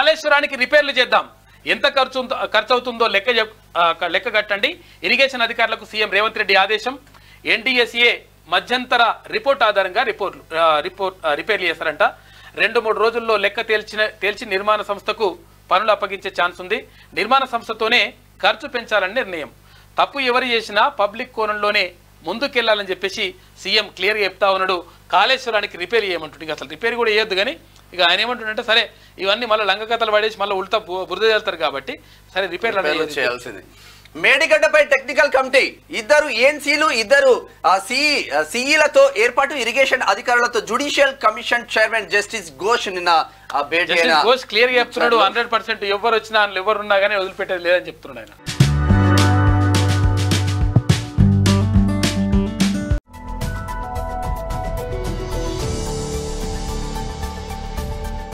కాళేశ్వరానికి రిపేర్లు చేద్దాం ఎంత ఖర్చు ఉందో- ఖర్చు అవుతుందో లెక్క చెప్- ఆ, క- లెక్క కట్టండి ఇరిగేషన్ అధికారులకు సీఎం రేవంత్ రెడ్డి ఆదేశం ఎన్డీఎస్ఏ మధ్యంతర రిపోర్ట్ ఆధారంగా రిపోర్ట్లు ఆ, రిపోర్ట్ ఆ, రిపేర్లు చేస్తారంట రెండు మూడు రోజుల్లో లెక్క తేల్చిన తేల్చి నిర్మాణ సంస్థకు పనులు అప్పగించే ఛాన్స్ ఉంది నిర్మాణ సంస్థతోనే ఖర్చు పెంచాలని నిర్ణయం తప్పు ఎవరు చేసినా పబ్లిక్ కోణంలోనే ముందుకెళ్లాలని చెప్పేసి సీఎం క్లియర్గా చెప్తా ఉన్నాడు కాళేశ్వరానికి రిపేర్ చేయమంటుండే ఇక అసలు రిపేర్ కూడా చేయొద్దు కానీ ఇక ఆయన ఏమంటుండంటే సరే ఇవన్నీ మళ్ళీ లంగ కథలు పడేసి మళ్ళీ ఉల్టా బు- బురద చేస్తారు కాబట్టి సరే రిపేర్ రిపేర్లు చేయాల్సింది మేడిగడ్డపై టెక్నికల్ కమిటీ ఇద్దరు ఏఎన్సీలు ఇద్దరు సిఈ సిఈలతో ఏర్పాటు ఇరిగేషన్ అధికారులతో judicial commission chairman justice Ghosh నిన్న ఆ, భేటీ అయిన జస్టిస్ ఘోష్ క్లియర్ చెప్తున్నాడు హండ్రెడ్ పర్సెంట్ ఎవరు వచ్చినా ఎవరు ఉన్నా కానీ వదిలిపెట్టేది లేదని చెప్తున్నాడు ఆయన